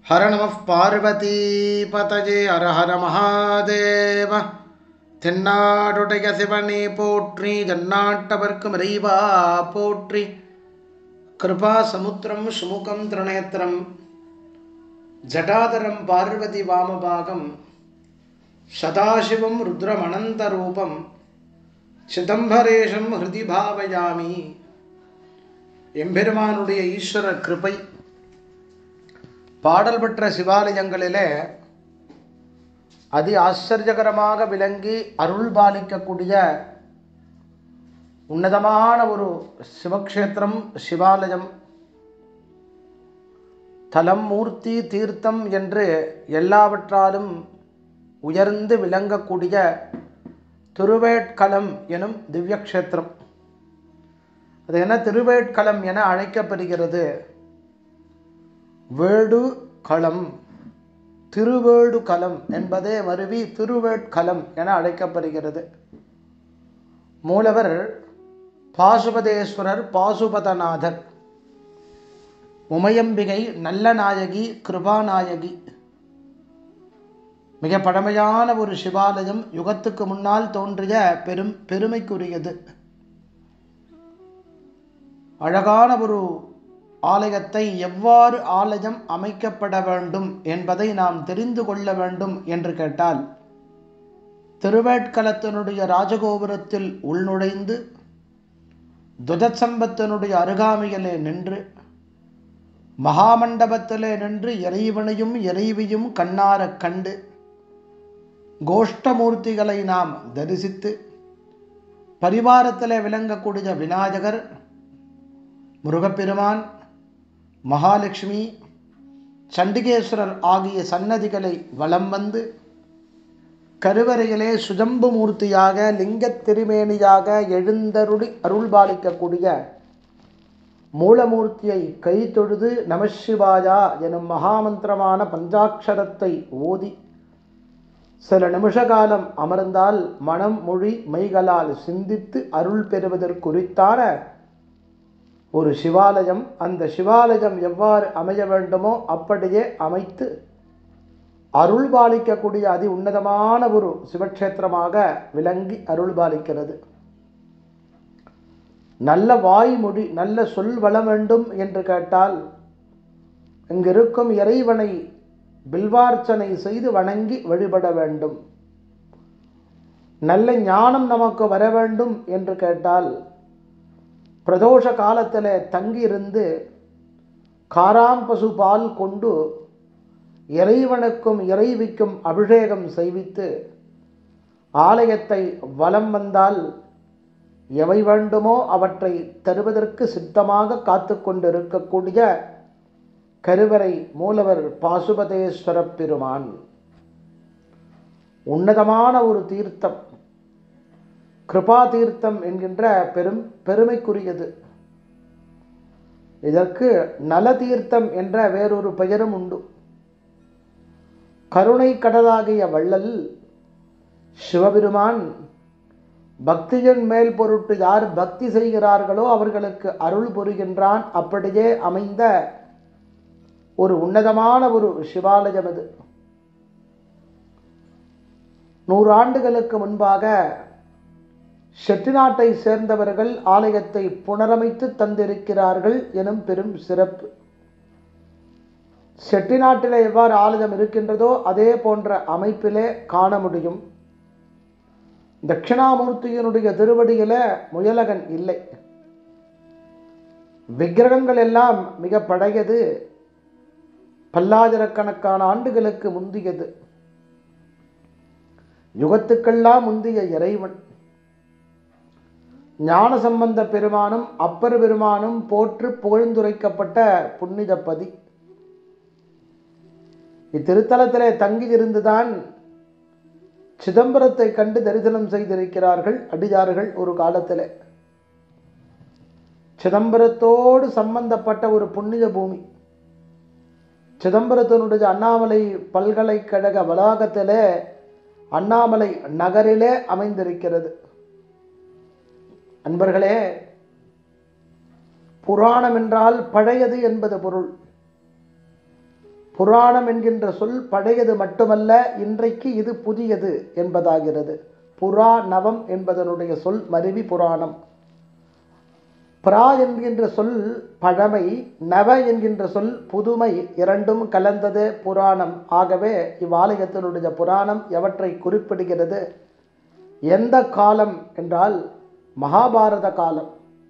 ஹர நம பார்வதி பதஜே ஹர ஹர மகாதேவ தென்னாடுடைய சிவனே போற்றி ஜன்னாட்டவர்க்கும் இறைவா போற்றி கிருபா சமுத்திரம் சுமுகம் திருநேத்திரம் ஜடாதரம் பார்வதி வாமபாகம் சதாசிவம் ருத்ரமனந்தரூபம் சிதம்பரேஷம் ஹிருதி பாவயாமி எம்பெருமானுடைய ஈஸ்வர கிருபை பாடல் பெற்ற சிவாலயங்களிலே அதி ஆச்சரியகரமாக விளங்கி அருள் பாலிக்கக்கூடிய உன்னதமான ஒரு சிவக்ஷேத்திரம் சிவாலயம் தலம் மூர்த்தி தீர்த்தம் என்று எல்லாவற்றாலும் உயர்ந்து விளங்கக்கூடிய திருவேட்களம் எனும் திவ்யக்ஷேத்திரம் அது என்ன திருவேட்களம் என அழைக்கப்படுகிறது வேடு களம் திருவேடு களம் என்பதே மருவி திருவேட்களம் என அழைக்கப்படுகிறது மூலவர் பாசுபதேஸ்வரர் பாசுபதநாதர் உமையம்பிகை நல்ல நாயகி கிருபாநாயகி மிக பழமையான ஒரு சிவாலயம் யுகத்துக்கு முன்னால் தோன்றிய பெரும் பெருமைக்குரியது அழகான ஒரு ஆலயத்தை எவ்வாறு ஆலயம் அமைக்கப்பட வேண்டும் என்பதை நாம் தெரிந்து கொள்ள வேண்டும் என்று கேட்டால் திருவேட்களத்தினுடைய ராஜகோபுரத்தில் உள்நுழைந்து துதசம்பத்தினுடைய அருகாமையிலே நின்று மகாமண்டபத்திலே நின்று இறைவனையும் இறைவியும் கண்ணாரக் கண்டு கோஷ்டமூர்த்திகளை நாம் தரிசித்து பரிவாரத்தில் விளங்கக்கூடிய விநாயகர் முருகப்பெருமான் மகாலட்சுமி சண்டிகேஸ்வரர் ஆகிய சன்னதிகளை வலம் வந்து கருவறையிலே சுஜம்பு மூர்த்தியாக லிங்கத் திருமேனியாக எழுந்தருளி அருள்பாலிக்கக்கூடிய மூலமூர்த்தியை கை தொழுது நமசிவாயா எனும் மகாமந்திரமான பஞ்சாட்சரத்தை ஓதி சில நிமிஷ காலம் அமர்ந்தால் மனம் மொழி மைகளால் சிந்தித்து அருள் பெறுவதற்குறித்தான ஒரு சிவாலயம் அந்த சிவாலயம் எவ்வாறு அமைய வேண்டுமோ அப்படியே அமைத்து அருள் பாலிக்கக்கூடிய அதி உன்னதமான ஒரு சிவக்ஷேத்திரமாக விளங்கி அருள் பாலிக்கிறது நல்ல வாய்மொழி நல்ல சொல் வள வேண்டும் என்று கேட்டால் இங்கிருக்கும் இறைவனை பில்வார்ச்சனை செய்து வணங்கி வழிபட வேண்டும் நல்ல ஞானம் நமக்கு வர வேண்டும் என்று கேட்டால் பிரதோஷ காலத்தில் தங்கியிருந்து காராம்பசு பால் கொண்டு இறைவனுக்கும் இறைவிக்கும் அபிஷேகம் செய்வித்து ஆலயத்தை வலம் வந்தால் எவை வேண்டுமோ அவற்றை தருவதற்கு சித்தமாக காத்து கொண்டிருக்கக்கூடிய கருவறை மூலவர் பாசுபதேஸ்வர பெருமான் உன்னதமான ஒரு தீர்த்தம் கிருபா தீர்த்தம் என்கின்ற பெரும் பெருமைக்குரியது இதற்கு நல தீர்த்தம் என்ற வேறொரு பெயரும் உண்டு கருணை கடலாகிய வள்ளல் சிவபெருமான் பக்தியின் மேல் பொருட்டு யார் பக்தி செய்கிறார்களோ அவர்களுக்கு அருள் புரிகின்றான் அப்படியே அமைந்த ஒரு உன்னதமான ஒரு சிவாலயம் இது நூறாண்டுகளுக்கு முன்பாக செட்டிநாட்டை சேர்ந்தவர்கள் ஆலயத்தை புனரமைத்து தந்திருக்கிறார்கள் எனும் பெரும் சிறப்பு செட்டிநாட்டில் எவ்வாறு ஆலயம் இருக்கின்றதோ அதே போன்ற அமைப்பிலே காண முடியும் தட்சிணாமூர்த்தியினுடைய திருவடியில முயலகன் இல்லை விக்கிரகங்கள் எல்லாம் மிக பழையது பல்லாயிரக்கணக்கான ஆண்டுகளுக்கு முந்தியது யுகத்துக்கெல்லாம் முந்திய இறைவன் ஞான சம்பந்த பெருமானும் அப்பர் பெருமானும் போற்று புகழ்ந்துரைக்கப்பட்ட புனிதப்பதி இத்திருத்தலத்திலே தங்கி இருந்துதான் சிதம்பரத்தை கண்டு தரிசனம் செய்திருக்கிறார்கள் அடியார்கள் ஒரு காலத்தில் சிதம்பரத்தோடு சம்பந்தப்பட்ட ஒரு புண்ணிய பூமி சிதம்பரத்தினுடைய அண்ணாமலை பல்கலைக்கழக வளாகத்திலே அண்ணாமலை நகரிலே அமைந்திருக்கிறது அன்பர்களே புராணம் என்றால் பழையது என்பது பொருள் புராணம் என்கின்ற சொல் பழையது மட்டுமல்ல இன்றைக்கு இது புதியது என்பதாகிறது புரா நவம் என்பதனுடைய சொல் மருவி புராணம் பிரா என்கின்ற சொல் பழமை நவ என்கின்ற சொல் புதுமை இரண்டும் கலந்தது புராணம் ஆகவே இவ்வாலயத்தினுடைய புராணம் எவற்றை குறிப்பிடுகிறது எந்த காலம் என்றால் மகாபாரத காலம்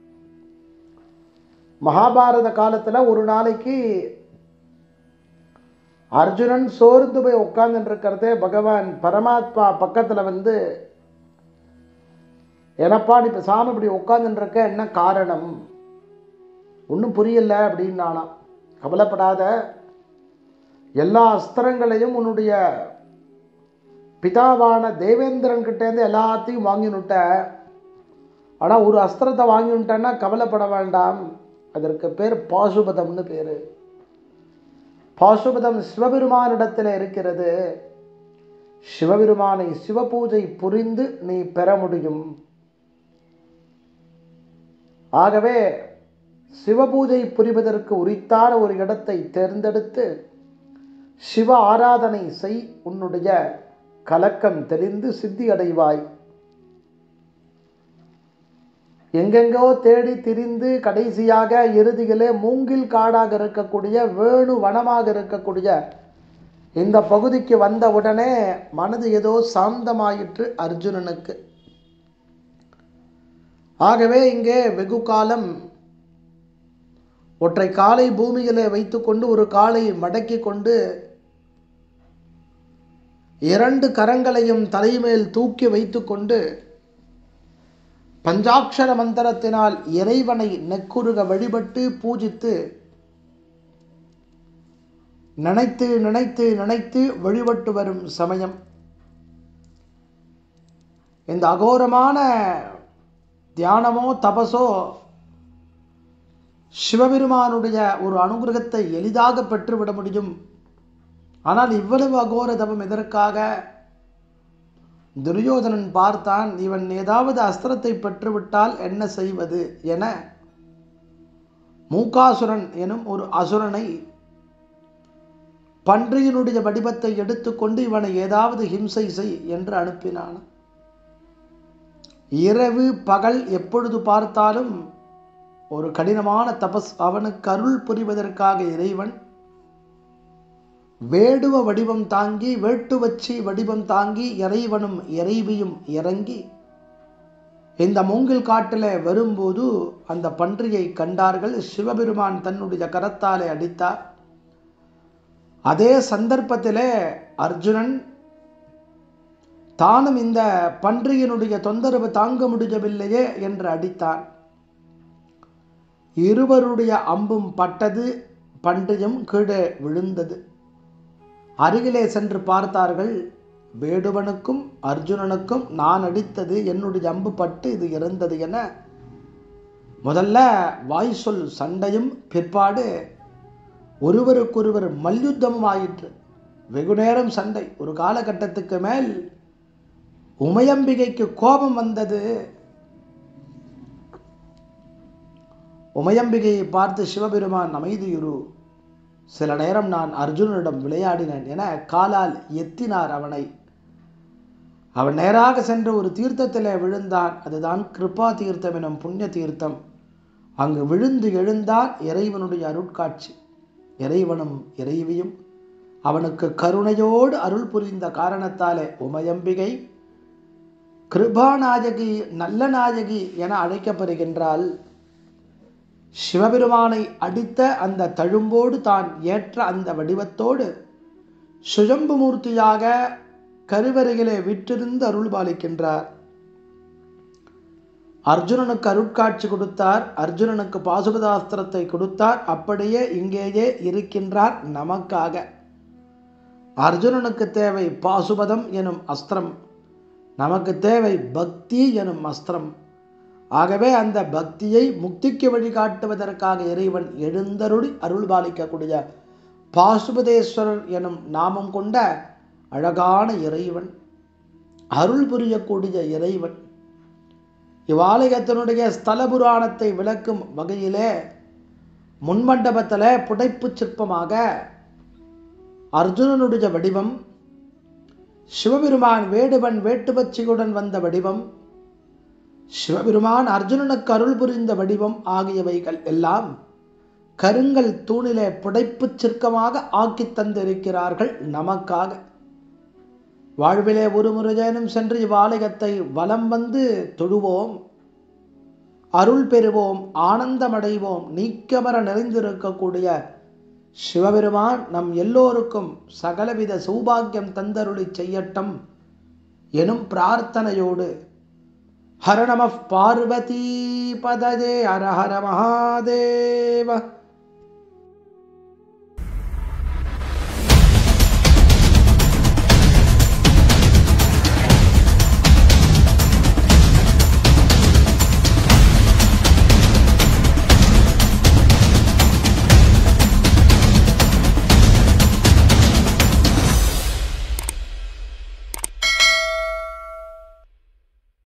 மகாபாரத காலத்தில் ஒரு நாளைக்கு அர்ஜுனன் சோர்ந்து போய் உட்கார்ந்துட்டு இருக்கிறதே பகவான் பரமாத்மா பக்கத்தில் வந்து எனப்பா நீ சாமி இப்படி உட்காந்துட்டு இருக்க என்ன காரணம் ஒன்றும் புரியல அப்படின்னு நானாம் கவலைப்படாத எல்லா அஸ்திரங்களையும் உன்னுடைய பிதாவான தேவேந்திரன் கிட்டேருந்து எல்லாத்தையும் வாங்கினுட்ட ஆனால் ஒரு அஸ்திரத்தை வாங்கினுட்டேன்னா கவலைப்பட வேண்டாம் அதற்கு பேர் பாசுபதம்னு பேர் பாசுபதம் சிவபெருமானிடத்தில் இருக்கிறது சிவபெருமானை சிவபூஜை புரிந்து நீ பெற முடியும் ஆகவே சிவபூஜை புரிவதற்கு உரித்தான ஒரு இடத்தை தேர்ந்தெடுத்து சிவ ஆராதனை செய் உன்னுடைய கலக்கம் தெரிந்து சித்தி அடைவாய் எங்கெங்கோ தேடி திரிந்து கடைசியாக இறுதியிலே மூங்கில் காடாக இருக்கக்கூடிய வேணு வனமாக இருக்கக்கூடிய இந்த பகுதிக்கு வந்த உடனே மனது ஏதோ சாந்தமாயிற்று அர்ஜுனனுக்கு ஆகவே இங்கே வெகு காலம் ஒற்றை காலை பூமியிலே வைத்துக்கொண்டு ஒரு காலை மடக்கி கொண்டு இரண்டு கரங்களையும் தலைமேல் தூக்கி வைத்துக்கொண்டு பஞ்சாட்சர மந்திரத்தினால் இறைவனை நெக்குருக வழிபட்டு பூஜித்து நினைத்து நினைத்து நினைத்து வழிபட்டு வரும் சமயம் இந்த அகோரமான தியானமோ தபசோ சிவபெருமானுடைய ஒரு அனுகிரகத்தை எளிதாக பெற்றுவிட முடியும் ஆனால் இவ்வளவு அகோர தபம் எதற்காக துரியோதனன் பார்த்தான் இவன் ஏதாவது அஸ்திரத்தை பெற்றுவிட்டால் என்ன செய்வது என மூகாசுரன் எனும் ஒரு அசுரனை பன்றியினுடைய வடிவத்தை எடுத்துக்கொண்டு இவனை ஏதாவது ஹிம்சை செய் என்று அனுப்பினான் இரவு பகல் எப்பொழுது பார்த்தாலும் ஒரு கடினமான தபஸ் அவனுக்கு அருள் புரிவதற்காக இறைவன் வேடுவ வடிவம் தாங்கி வேட்டுவச்சி வடிவம் தாங்கி இறைவனும் இறைவியும் இறங்கி இந்த மூங்கில் காட்டில் வரும்போது அந்த பன்றியை கண்டார்கள் சிவபெருமான் தன்னுடைய கரத்தாலே அடித்தார் அதே சந்தர்ப்பத்திலே அர்ஜுனன் தானும் இந்த பன்றியினுடைய தொந்தரவு தாங்க முடியவில்லையே என்று அடித்தான் இருவருடைய அம்பும் பட்டது பன்றியும் கீழே விழுந்தது அருகிலே சென்று பார்த்தார்கள் வேடுவனுக்கும் அர்ஜுனனுக்கும் நான் அடித்தது என்னுடைய அம்பு பட்டு இது இறந்தது என முதல்ல வாய் சொல் சண்டையும் பிற்பாடு ஒருவருக்கொருவர் மல்யுத்தமும் ஆயிற்று வெகு நேரம் சண்டை ஒரு காலகட்டத்துக்கு மேல் உமையம்பிகைக்கு கோபம் வந்தது உமையம்பிகையை பார்த்து சிவபெருமான் அமைதியுரு சில நேரம் நான் அர்ஜுனனிடம் விளையாடினேன் என காலால் எத்தினார் அவனை அவன் நேராக சென்று ஒரு தீர்த்தத்திலே விழுந்தான் அதுதான் கிருபா தீர்த்தம் எனும் புண்ணிய தீர்த்தம் அங்கு விழுந்து எழுந்தான் இறைவனுடைய அருட்காட்சி இறைவனும் இறைவியும் அவனுக்கு கருணையோடு அருள் புரிந்த காரணத்தாலே உமையம்பிகை கிருபாநாயகி நல்ல நாயகி என அழைக்கப்படுகின்றாள் சிவபெருமானை அடித்த அந்த தழும்போடு தான் ஏற்ற அந்த வடிவத்தோடு சுயம்பு மூர்த்தியாக கருவறையிலே விற்றிருந்து அருள் பாலிக்கின்றார் அர்ஜுனனுக்கு அருட்காட்சி கொடுத்தார் அர்ஜுனனுக்கு பாசுபதாஸ்திரத்தை கொடுத்தார் அப்படியே இங்கேயே இருக்கின்றார் நமக்காக அர்ஜுனனுக்கு தேவை பாசுபதம் எனும் அஸ்திரம் நமக்கு தேவை பக்தி எனும் அஸ்திரம் ஆகவே அந்த பக்தியை முக்திக்கு வழிகாட்டுவதற்காக இறைவன் எழுந்தருளி அருள் பாலிக்கக்கூடிய பாசுபதேஸ்வரர் எனும் நாமம் கொண்ட அழகான இறைவன் அருள் புரியக்கூடிய இறைவன் இவ்வாலயத்தினுடைய ஸ்தல புராணத்தை விளக்கும் வகையிலே முன்மண்டபத்தில் புடைப்பு சிற்பமாக அர்ஜுனனுடைய வடிவம் சிவபெருமான் வேடுவன் வேட்டுவச்சியுடன் வந்த வடிவம் சிவபெருமான் அர்ஜுனனுக்கு அருள் புரிந்த வடிவம் ஆகியவைகள் எல்லாம் கருங்கல் தூணிலே புடைப்புச் சிற்கமாக ஆக்கித் தந்திருக்கிறார்கள் நமக்காக வாழ்விலே ஒரு முறையேனும் சென்று இவ்வாலயத்தை வலம் வந்து தொழுவோம் அருள் பெறுவோம் ஆனந்தமடைவோம் நீக்கமர நிறைந்திருக்கக்கூடிய சிவபெருமான் நம் எல்லோருக்கும் சகலவித சௌபாகியம் தந்தருளி செய்யட்டும் எனும் பிரார்த்தனையோடு ஹர நம பார்வதி பதஜே ஹர ஹர மகாதேவ